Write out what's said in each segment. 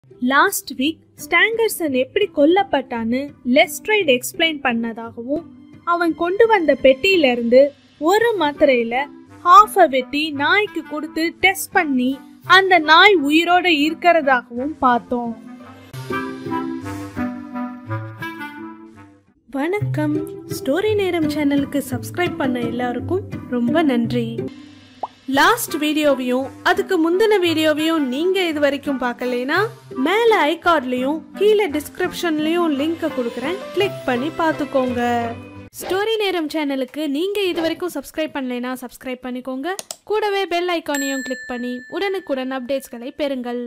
last week ஸ்டாங்கர்சன் எப்படி கொல்லப்பட்டான்னு லெஸ்ட்ரைட் explain பண்ணதாகவும் அவன் கொண்டு வந்த பெட்டியில இருந்து ஒரு மாத்திரையில ஹாஃப வெட்டி நாய்க்கு கொடுத்து டெஸ்ட் பண்ணி அந்த நாய் உயிரோட இருக்கிறதாகவும் பார்த்தோம் வணக்கம் ஸ்டோரி நேரம் சேனலுக்கு சப்ஸ்கிரைப் பண்ண எல்லாருக்கும் ரொம்ப நன்றி லாஸ்ட் வீடியோவையும் அதுக்கு முந்தின வீடியோவையும் நீங்க இது வரைக்கும் பார்க்கலைனா மேல ஐகார்ட்லயும் கீழே டிஸ்கிரிப்ஷன்லயும் லிங்க் கொடுக்குறேன் கிளிக் பண்ணி பார்த்துக்கோங்க ஸ்டோரி நேரம் சேனலுக்கு நீங்க இது வரைக்கும் சப்ஸ்கிரைப் பண்ணலைனா சப்ஸ்கிரைப் பண்ணிக்கோங்க கூடவே பெல் ஐகானையும் கிளிக் பண்ணி உடனுக்குடன் அப்டேட்ஸ்களை பெறுங்கள்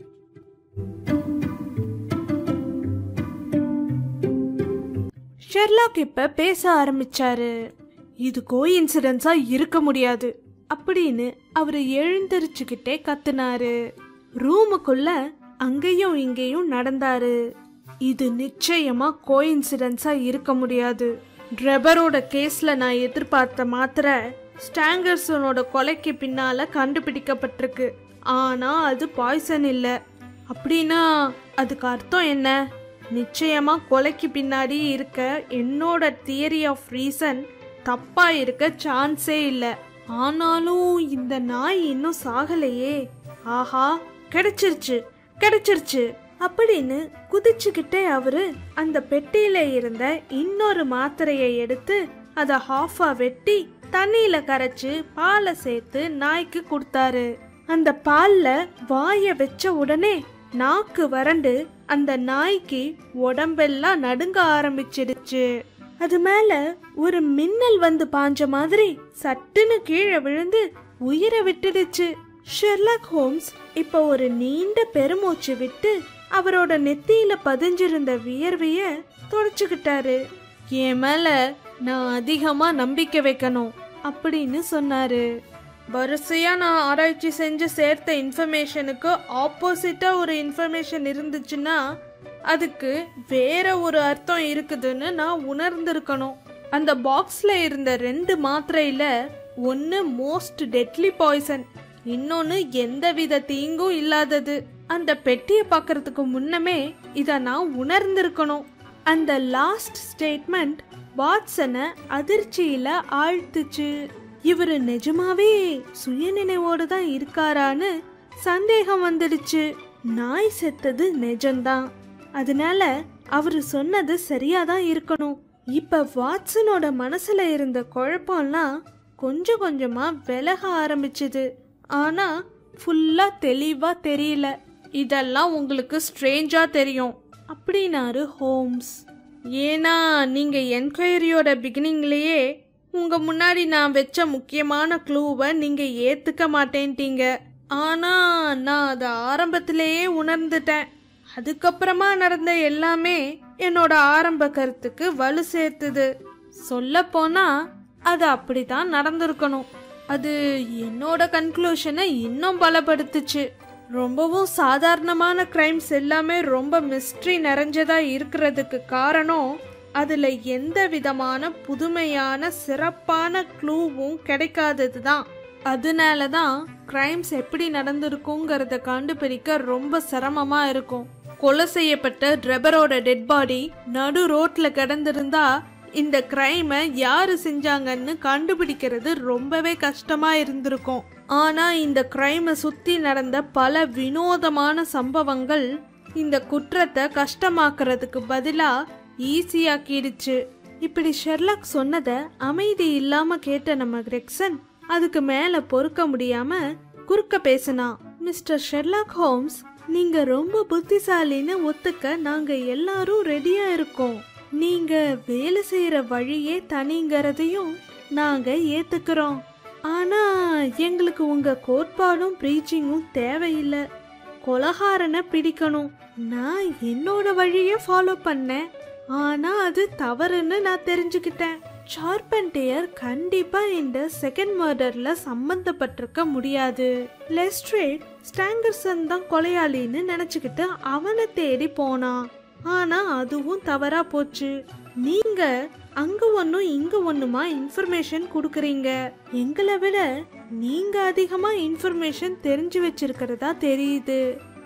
ஷெர்லாக் இப்ப பேச ஆரம்பிச்சாரு இது கோ இன்சிடென்ஸா இருக்க முடியாது அப்படின்னு அவரு எழுந்திருச்சுக்கிட்டே கத்துனாரு ரூமுக்குள்ள அங்கேயும் இங்கேயும் நடந்தாரு இது நிச்சயமா கோ இன்சிடென்ஸா இருக்க முடியாது ட்ரெபரோட கேஸ்ல நான் எதிர்பார்த்த மாத்திர ஸ்டாங்கர்சனோட கொலைக்கு பின்னால கண்டுபிடிக்கப்பட்டிருக்கு ஆனா அது பாய்சன் இல்ல அப்படின்னா அதுக்கு அர்த்தம் என்ன நிச்சயமா கொலைக்கு பின்னாடி இருக்க என்னோட தியரி ஆஃப் ரீசன் தப்பா இருக்க சான்ஸே இல்ல ஆனாலும் இந்த நாய் இன்னும் சாகலையே ஆஹா கிடைச்சிருச்சு கிடைச்சிருச்சு அப்படின்னு குதிச்சுக்கிட்டே அவரு அந்த பெட்டியில இருந்த இன்னொரு மாத்திரையை எடுத்து அத ஹாஃபா வெட்டி தண்ணியில கரைச்சு பாலை சேர்த்து நாய்க்கு கொடுத்தாரு அந்த பால்ல வாய வச்ச உடனே நாக்கு வறண்டு அந்த நாய்க்கு உடம்பெல்லாம் நடுங்க ஆரம்பிச்சிடுச்சு அது மேல ஒரு மின்னல் வந்து பாஞ்ச மாதிரி சட்டுன்னு கீழே விழுந்து உயிரை விட்டுடுச்சு ஷெர்லாக் ஹோம்ஸ் இப்ப ஒரு நீண்ட பெருமூச்சு விட்டு அவரோட நெத்தியில பதிஞ்சிருந்த வியர்வைய தொடச்சுக்கிட்டாரு என் மேல நான் அதிகமா நம்பிக்கை வைக்கணும் அப்படின்னு சொன்னாரு வரிசையா நான் ஆராய்ச்சி செஞ்சு சேர்த்த இன்ஃபர்மேஷனுக்கு ஆப்போசிட்டா ஒரு இன்ஃபர்மேஷன் இருந்துச்சுன்னா அதுக்கு வேற ஒரு அர்த்தம் இருக்குதுன்னு நான் உணர்ந்திருக்கணும் அந்த பாக்ஸ்ல இருந்த ரெண்டு மாத்திரையில ஒன்னு மோஸ்ட் டெட்லி பாய்சன் இன்னொன்னு எந்த வித தீங்கும் இல்லாதது அந்த பெட்டியை பார்க்கறதுக்கு முன்னமே இத நான் உணர்ந்திருக்கணும் அந்த லாஸ்ட் ஸ்டேட்மெண்ட் வாட்சனை அதிர்ச்சியில ஆழ்த்துச்சு இவரு நிஜமாவே சுயநினைவோடு தான் இருக்காரான்னு சந்தேகம் வந்துடுச்சு நாய் செத்தது நிஜம்தான் அதனால அவரு சொன்னது சரியா தான் இருக்கணும் இப்ப வாட்சனோட மனசுல இருந்த குழப்பம்லாம் கொஞ்சம் கொஞ்சமா விலக ஆரம்பிச்சுது ஆனா ஃபுல்லா தெளிவா தெரியல இதெல்லாம் உங்களுக்கு ஸ்ட்ரேஞ்சா தெரியும் அப்படின்னாரு ஹோம்ஸ் ஏன்னா நீங்க என்கொயரியோட பிகினிங்லயே உங்க முன்னாடி நான் வச்ச முக்கியமான க்ளூவை நீங்க ஏத்துக்க மாட்டேன்ட்டீங்க ஆனா நான் அதை ஆரம்பத்திலேயே உணர்ந்துட்டேன் அதுக்கப்புறமா நடந்த எல்லாமே என்னோட ஆரம்ப கருத்துக்கு வலு சேர்த்துது சொல்ல போனா அது அப்படித்தான் நடந்திருக்கணும் அது என்னோட கன்க்ளூஷனை இன்னும் பலப்படுத்துச்சு ரொம்பவும் சாதாரணமான கிரைம்ஸ் எல்லாமே ரொம்ப மிஸ்ட்ரி நிறைஞ்சதா இருக்கிறதுக்கு காரணம் அதுல எந்த விதமான புதுமையான சிறப்பான க்ளூவும் கிடைக்காதது தான் அதனால தான் கிரைம்ஸ் எப்படி நடந்திருக்குங்கிறத கண்டுபிடிக்க ரொம்ப சிரமமா இருக்கும் கொலை செய்யப்பட்ட ட்ரெபரோட டெட் பாடி நடு ரோட்ல கிடந்திருந்தா இந்த கிரைமை யாரு செஞ்சாங்கன்னு கண்டுபிடிக்கிறது ரொம்பவே கஷ்டமா இருந்திருக்கும் ஆனா இந்த கிரைமை சுத்தி நடந்த பல வினோதமான சம்பவங்கள் இந்த குற்றத்தை கஷ்டமாக்குறதுக்கு பதிலா ஈஸியாக்கிடுச்சு இப்படி ஷெர்லாக் சொன்னதை அமைதி இல்லாம கேட்ட நம்ம கிரெக்சன் அதுக்கு மேல பொறுக்க முடியாம குறுக்க பேசினான் மிஸ்டர் ஷெர்லாக் ஹோம்ஸ் நீங்க ரொம்ப புத்திசாலின்னு ஒத்துக்க நாங்க எல்லாரும் ரெடியா இருக்கோம் நீங்க வேலை செய்யற வழியே தனிங்கிறதையும் நாங்க ஏத்துக்கிறோம் ஆனா எங்களுக்கு உங்க கோட்பாடும் ப்ரீச்சிங்கும் தேவையில்லை கொலகாரனை பிடிக்கணும் நான் என்னோட வழியை ஃபாலோ பண்ணேன் ஆனா அது தவறுன்னு நான் தெரிஞ்சுக்கிட்டேன் சார்பென்டியர் கண்டிப்பா இந்த செகண்ட் மர்டர்ல சம்பந்தப்பட்டிருக்க முடியாது லெஸ்ட்ரேட் ஸ்டாங்கர்சன் தான் கொலையாளின்னு நினைச்சுக்கிட்டு அவனை தேடி போனான் ஆனா அதுவும் தவறா போச்சு நீங்க அங்க ஒன்னும் இங்க ஒண்ணுமா இன்ஃபர்மேஷன் கொடுக்குறீங்க எங்களை விட நீங்க அதிகமா இன்ஃபர்மேஷன் தெரிஞ்சு வச்சிருக்கிறதா தெரியுது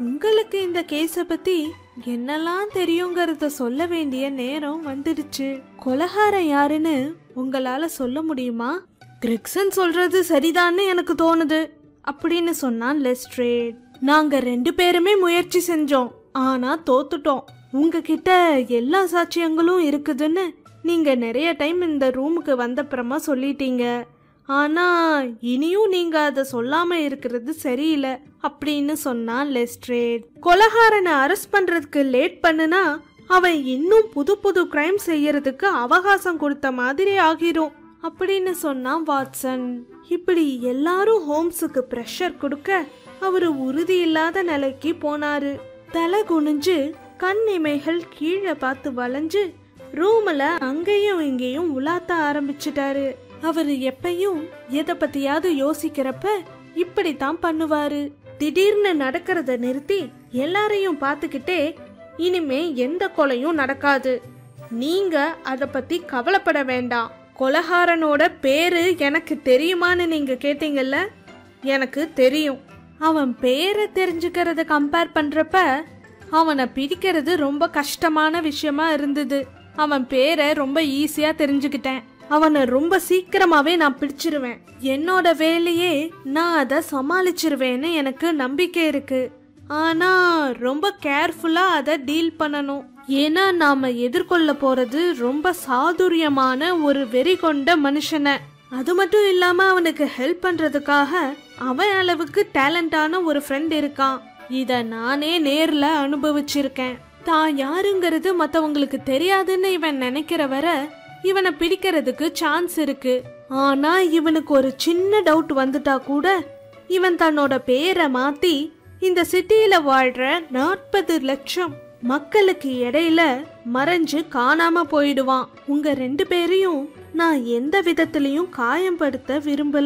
உங்களுக்கு இந்த கேஸ பத்தி என்னெல்லாம் தெரியுங்கிறத சொல்ல வேண்டிய நேரம் வந்துடுச்சு கொலகாரன் யாருன்னு உங்களால சொல்ல முடியுமா கிரிக்சன் சொல்றது சரிதான்னு எனக்கு தோணுது அப்படின்னு சொன்னான் லெஸ்ட்ரேட் நாங்க ரெண்டு பேருமே முயற்சி செஞ்சோம் ஆனா தோத்துட்டோம் உங்ககிட்ட எல்லா சாட்சியங்களும் இருக்குதுன்னு நீங்க நிறைய டைம் இந்த ரூமுக்கு வந்தப்புறமா சொல்லிட்டீங்க ஆனா இனியும் நீங்க அதை சொல்லாம இருக்கிறது சரியில்லை அப்படின்னு சொன்னான் லெஸ்ட்ரேட் கொலகாரனை அரெஸ்ட் பண்றதுக்கு லேட் பண்ணுனா அவன் இன்னும் புது புது கிரைம் செய்யறதுக்கு அவகாசம் கொடுத்த மாதிரி ஆகிரும் அப்படின்னு சொன்னான் வாட்சன் இப்படி எல்லாரும் ஹோம்ஸுக்கு ப்ரெஷர் கொடுக்க அவரு உறுதி இல்லாத நிலைக்கு போனாரு தலை குனிஞ்சு கண் இமைகள் கீழே பார்த்து வளைஞ்சு ரூம்ல அங்கேயும் இங்கேயும் உலாத்த ஆரம்பிச்சிட்டாரு அவரு எப்பயும் எதை பத்தியாவது யோசிக்கிறப்ப இப்படித்தான் பண்ணுவாரு திடீர்னு நடக்கிறத நிறுத்தி எல்லாரையும் பார்த்துக்கிட்டே இனிமே எந்த கொலையும் நடக்காது நீங்க அத பத்தி கவலைப்பட வேண்டாம் கொலகாரனோட பேரு எனக்கு தெரியுமான்னு நீங்க கேட்டீங்கல்ல எனக்கு தெரியும் அவன் பேரை தெரிஞ்சுக்கிறத கம்பேர் பண்றப்ப அவனை பிடிக்கிறது ரொம்ப கஷ்டமான விஷயமா இருந்தது அவன் பேரை ரொம்ப ஈஸியா தெரிஞ்சுக்கிட்டேன் அவனை ரொம்ப சீக்கிரமாவே நான் பிடிச்சிருவேன் என்னோட வேலையே நான் அதை சமாளிச்சிருவேன்னு எனக்கு நம்பிக்கை இருக்கு ஆனா ரொம்ப கேர்ஃபுல்லா அதை டீல் பண்ணணும் ஏன்னா நாம எதிர்கொள்ள போறது ரொம்ப சாதுரியமான ஒரு வெறி கொண்ட மனுஷனை அது மட்டும் இல்லாம அவனுக்கு ஹெல்ப் பண்றதுக்காக அவன் அளவுக்கு டேலண்டான ஒரு ஃப்ரெண்ட் இருக்கான் இத நானே நேர்ல அனுபவிச்சிருக்கேன் தான் யாருங்கிறது மத்தவங்களுக்கு தெரியாதுன்னு இவன் நினைக்கிற வர இவனை பிடிக்கிறதுக்கு சான்ஸ் இருக்கு ஆனா இவனுக்கு ஒரு சின்ன டவுட் வந்துட்டா கூட இவன் தன்னோட பேரை மாத்தி இந்த சிட்டியில வாழ்ற நாற்பது லட்சம் மக்களுக்கு இடையில மறைஞ்சு காணாம போயிடுவான் உங்க ரெண்டு பேரையும் நான் எந்த விதத்திலையும் காயப்படுத்த விரும்பல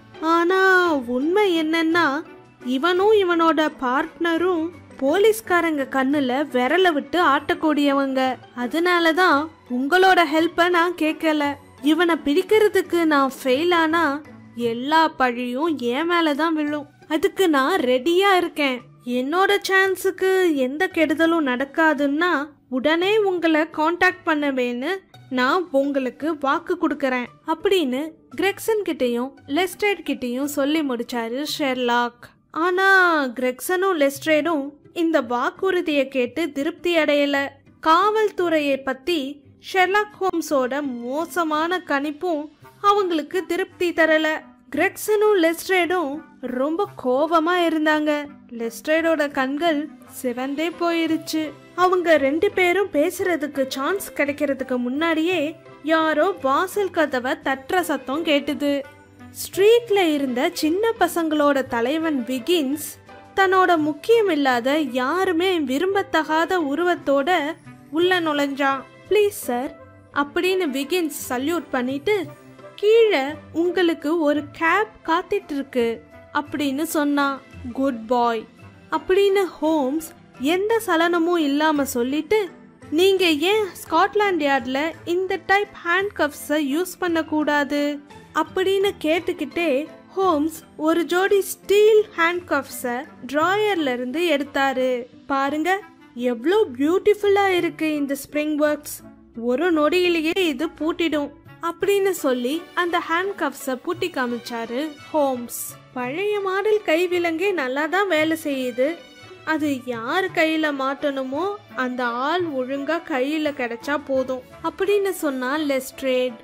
ஆனா உண்மை என்னன்னா இவனும் இவனோட பார்ட்னரும் போலீஸ்காரங்க கண்ணுல விரல விட்டு ஆட்டக்கூடியவங்க அதனாலதான் உங்களோட ஹெல்ப்ப நான் கேட்கல இவனை பிடிக்கிறதுக்கு நான் ஃபெயில் ஆனா எல்லா பழியும் என் மேலதான் விழும் அதுக்கு நான் ரெடியா இருக்கேன் என்னோட சான்ஸுக்கு எந்த கெடுதலும் நடக்காதுன்னா உடனே உங்களை காண்டாக்ட் பண்ணுவேன்னு நான் உங்களுக்கு வாக்கு கொடுக்கறேன் அப்படின்னு கிரெக்சன் கிட்டயும் லெஸ்ட்ரேட் கிட்டயும் சொல்லி முடிச்சாரு ஷெர்லாக் ஆனா கிரெக்சனும் லெஸ்ட்ரேடும் இந்த வாக்குறுதியை கேட்டு திருப்தி அடையல காவல்துறையை பத்தி ஷெர்லாக் ஹோம்ஸோட மோசமான கணிப்பும் அவங்களுக்கு திருப்தி தரல கிரெக்சனும் லெஸ்ட்ரேடும் ரொம்ப கோபமா இருந்தாங்க லெஸ்ட்ரேடோட கண்கள் சிவந்தே போயிருச்சு அவங்க ரெண்டு பேரும் பேசுறதுக்கு சான்ஸ் கிடைக்கிறதுக்கு முன்னாடியே யாரோ வாசல் கதவை தட்டுற சத்தம் கேட்டுது ஸ்ட்ரீட்ல இருந்த சின்ன பசங்களோட தலைவன் விகின்ஸ் தன்னோட முக்கியமில்லாத யாருமே விரும்பத்தகாத உருவத்தோட உள்ள நுழைஞ்சான் ப்ளீஸ் சார் அப்படின்னு விகின்ஸ் சல்யூட் பண்ணிட்டு கீழே உங்களுக்கு ஒரு கேப் காத்துட்டு இருக்கு அப்படின்னு சொன்னான் குட் பாய் அப்படின்னு ஹோம்ஸ் எந்த சலனமும் இல்லாம சொல்லிட்டு நீங்க ஏன் ஸ்காட்லாண்ட் யார்ட்ல இந்த டைப் ஹேண்ட் கப்ஸை யூஸ் பண்ணக்கூடாது அப்படின்னு கேட்டுக்கிட்டே ஹோம்ஸ் ஒரு ஜோடி ஸ்டீல் ஹேண்ட் கப்ஸை டிராயர்ல இருந்து எடுத்தாரு பாருங்க எவ்வளோ பியூட்டிஃபுல்லா இருக்கு இந்த ஸ்ப்ரிங் ஒர்க்ஸ் ஒரு நொடியிலேயே இது பூட்டிடும் அப்படின்னு சொல்லி அந்த ஹேண்ட் கப்ஸை பூட்டி காமிச்சாரு ஹோம்ஸ் பழைய மாடல் கைவிலங்கே நல்லா தான் வேலை செய்யுது அது யார் கையில மாட்டணுமோ அந்த ஆள் ஒழுங்கா கையில கிடைச்சா போதும் அப்படின்னு சொன்னா லெஸ்ட்ரேட்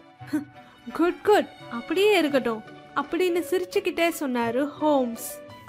குட் குட் அப்படியே இருக்கட்டும் அப்படின்னு சிரிச்சுக்கிட்டே சொன்னாரு ஹோம்ஸ்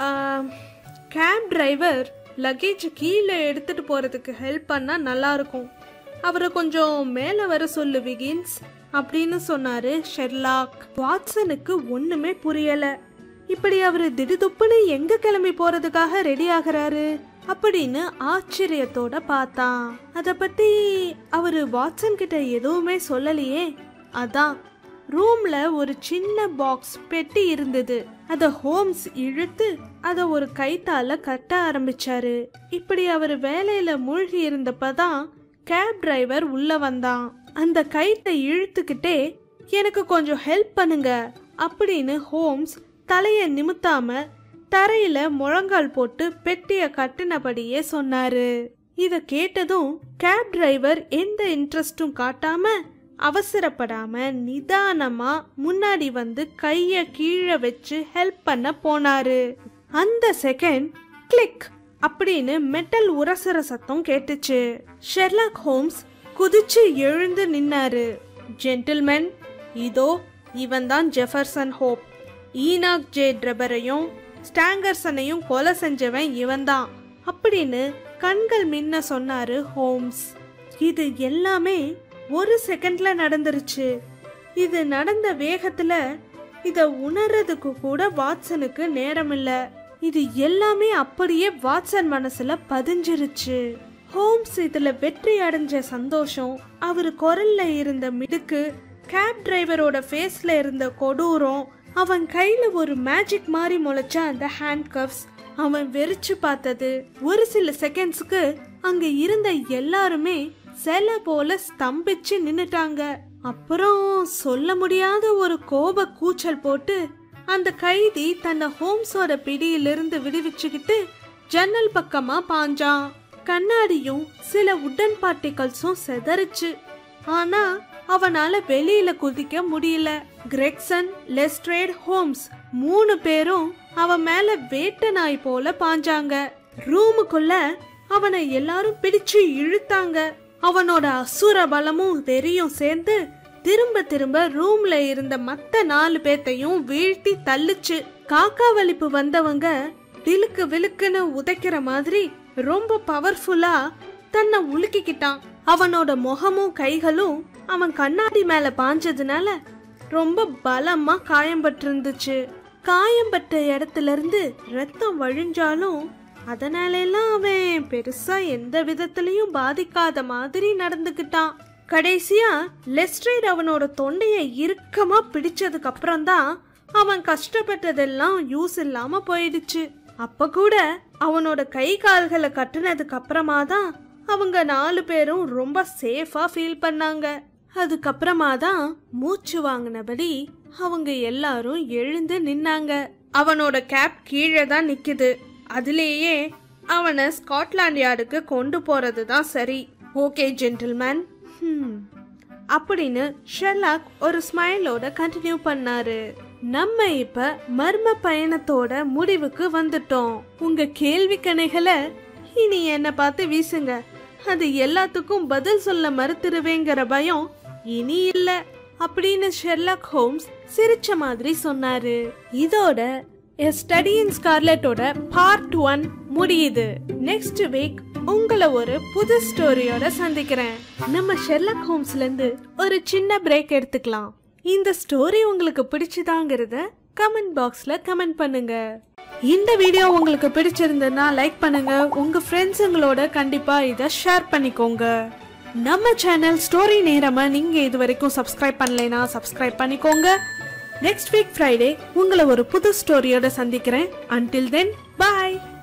கேப் டிரைவர் லக்கேஜ் கீழே எடுத்துட்டு போறதுக்கு ஹெல்ப் பண்ணா நல்லா இருக்கும் அவரை கொஞ்சம் மேலே வர சொல்லு விகின்ஸ் அப்படின்னு சொன்னாரு ஷெர்லாக் வாட்சனுக்கு ஒண்ணுமே புரியல இப்படி அவரு திடுதுப்புன்னு எங்க கிளம்பி போறதுக்காக ரெடி ஆகுறாரு அப்படின்னு ஆச்சரியத்தோட பார்த்தான் அத பத்தி அவரு வாட்சன் கிட்ட எதுவுமே சொல்லலையே அதான் ரூம்ல ஒரு சின்ன பாக்ஸ் பெட்டி இருந்தது அத ஹோம்ஸ் இழுத்து அத ஒரு கைத்தால கட்ட ஆரம்பிச்சாரு இப்படி அவர் வேலையில மூழ்கி இருந்தப்பதான் கேப் டிரைவர் உள்ள வந்தான் அந்த கைத்தை இழுத்துக்கிட்டே எனக்கு கொஞ்சம் ஹெல்ப் பண்ணுங்க அப்படின்னு ஹோம்ஸ் தலைய நிமித்தாம தரையில முழங்கால் போட்டு பெட்டிய கட்டினபடியே சொன்னாரு இத கேட்டதும் கேப் டிரைவர் எந்த இன்ட்ரெஸ்டும் காட்டாம அவசரப்படாம நிதானமா முன்னாடி வந்து கைய கீழே வச்சு ஹெல்ப் பண்ண போனாரு அந்த செகண்ட் கிளிக் அப்படின்னு மெட்டல் உரசுற சத்தம் கேட்டுச்சு ஷெர்லாக் ஹோம்ஸ் குதிச்சு எழுந்து நின்னாரு ஜென்டில்மேன் இதோ இவன் தான் ஜெஃபர்சன் ஹோப் ஈனாக் ஜே ட்ரெபரையும் ஸ்டாங்கர்சனையும் கொலை செஞ்சவன் இவன்தான் அப்படின்னு கண்கள் மின்ன சொன்னாரு ஹோம்ஸ் இது எல்லாமே ஒரு செகண்ட்ல நடந்துருச்சு இது நடந்த வேகத்துல இத உணர்றதுக்கு கூட வாட்சனுக்கு நேரம் இல்ல இது எல்லாமே அப்படியே வாட்சன் மனசுல பதிஞ்சிருச்சு ஹோம்ஸ் இதுல வெற்றி அடைஞ்ச சந்தோஷம் அவர் குரல்ல இருந்த மிடுக்கு கேப் டிரைவரோட ஃபேஸ்ல இருந்த கொடூரம் அவன் கையில ஒரு மேஜிக் மாதிரி முளைச்ச அந்த ஹேண்ட் கப்ஸ் அவன் வெறிச்சு பார்த்தது ஒரு சில செகண்ட்ஸ்க்கு அங்க இருந்த எல்லாருமே சில போல ஸ்தம்பிச்சு நின்னுட்டாங்க அப்புறம் சொல்ல முடியாத ஒரு கோப கூச்சல் போட்டு அந்த கைதி தன்னை ஹோம்ஸோட பிடியிலிருந்து விடுவிச்சுக்கிட்டு ஜன்னல் பக்கமா பாஞ்சான் கண்ணாடியும் சில உடன் பார்ட்டிகல்ஸும் செதறிச்சு ஆனா அவனால வெளியில குதிக்க முடியல கிரெக்சன் லெஸ்ட்ரேட் ஹோம்ஸ் மூணு பேரும் அவன் மேல வேட்ட நாய் போல பாஞ்சாங்க ரூமுக்குள்ள அவனை எல்லாரும் பிடிச்சு இழுத்தாங்க அவனோட அசுர பலமும் வெறியும் சேர்ந்து திரும்ப திரும்ப ரூம்ல இருந்த மத்த நாலு பேத்தையும் வீழ்த்தி தள்ளுச்சு காக்கா வலிப்பு வந்தவங்க விழுக்கு விழுக்குன்னு உதைக்கிற மாதிரி ரொம்ப பவர்ஃபுல்லா தன்னை உலுக்கிக்கிட்டான் அவனோட முகமும் கைகளும் அவன் கண்ணாடி மேல பாஞ்சதுனால ரொம்ப பலமா காயம்பட்டிருந்துச்சு காயம்பட்ட இடத்துல இருந்து ரத்தம் வழிஞ்சாலும் அதனால எல்லாம் அவன் பெருசா எந்த விதத்திலையும் பாதிக்காத மாதிரி நடந்துக்கிட்டான் கடைசியா லெஸ்ட்ரைட் அவனோட தொண்டைய இறுக்கமா பிடிச்சதுக்கு அப்புறம் தான் அவன் கஷ்டப்பட்டதெல்லாம் யூஸ் இல்லாம போயிடுச்சு அப்ப கூட அவனோட கை கால்களை கட்டுனதுக்கு அப்புறமா தான் அவங்க நாலு பேரும் ரொம்ப சேஃபா ஃபீல் பண்ணாங்க அதுக்கப்புறமா தான் மூச்சு வாங்கினபடி அவங்க எல்லாரும் எழுந்து நின்னாங்க அவனோட கேப் கீழே தான் நிக்குது அதுலேயே அவனை ஸ்காட்லாண்ட் யார்டுக்கு கொண்டு போறது தான் சரி ஓகே ஜென்டில்மேன் அப்படின்னு ஷெர்லாக் ஒரு ஸ்மைலோட கண்டினியூ பண்ணாரு நம்ம இப்ப மர்ம பயணத்தோட முடிவுக்கு வந்துட்டோம் உங்க கேள்வி கணைகளை இனி என்ன பார்த்து வீசுங்க அது எல்லாத்துக்கும் பதில் சொல்ல மறுத்துருவேங்கிற பயம் இனி இல்ல அப்படின்னு ஷெர்லாக் ஹோம்ஸ் சிரிச்ச மாதிரி சொன்னாரு இதோட எ ஸ்டடி இன் ஸ்கார்லெட்டோட பார்ட் ஒன் முடியுது நெக்ஸ்ட் வீக் உங்களை ஒரு புது ஸ்டோரியோட சந்திக்கிறேன் நம்ம ஷெர்லாக் ஹோம்ஸ்ல இருந்து ஒரு சின்ன பிரேக் எடுத்துக்கலாம் இந்த ஸ்டோரி உங்களுக்கு பிடிச்சதாங்கிறத கமெண்ட் பாக்ஸ்ல கமெண்ட் பண்ணுங்க இந்த வீடியோ உங்களுக்கு பிடிச்சிருந்ததுன்னா லைக் பண்ணுங்க உங்க ஃப்ரெண்ட்ஸுங்களோட கண்டிப்பா இதை ஷேர் பண்ணிக்கோங்க நம்ம சேனல் ஸ்டோரி நேரமா நீங்க இது வரைக்கும் சப்ஸ்கிரைப் பண்ணலைனா சப்ஸ்கிரைப் பண்ணிக்கோங்க நெக்ஸ்ட் வீக் ஃப்ரைடே உங்களை ஒரு புது ஸ்டோரியோட சந்திக்கிறேன் அன்டில் தென் பாய்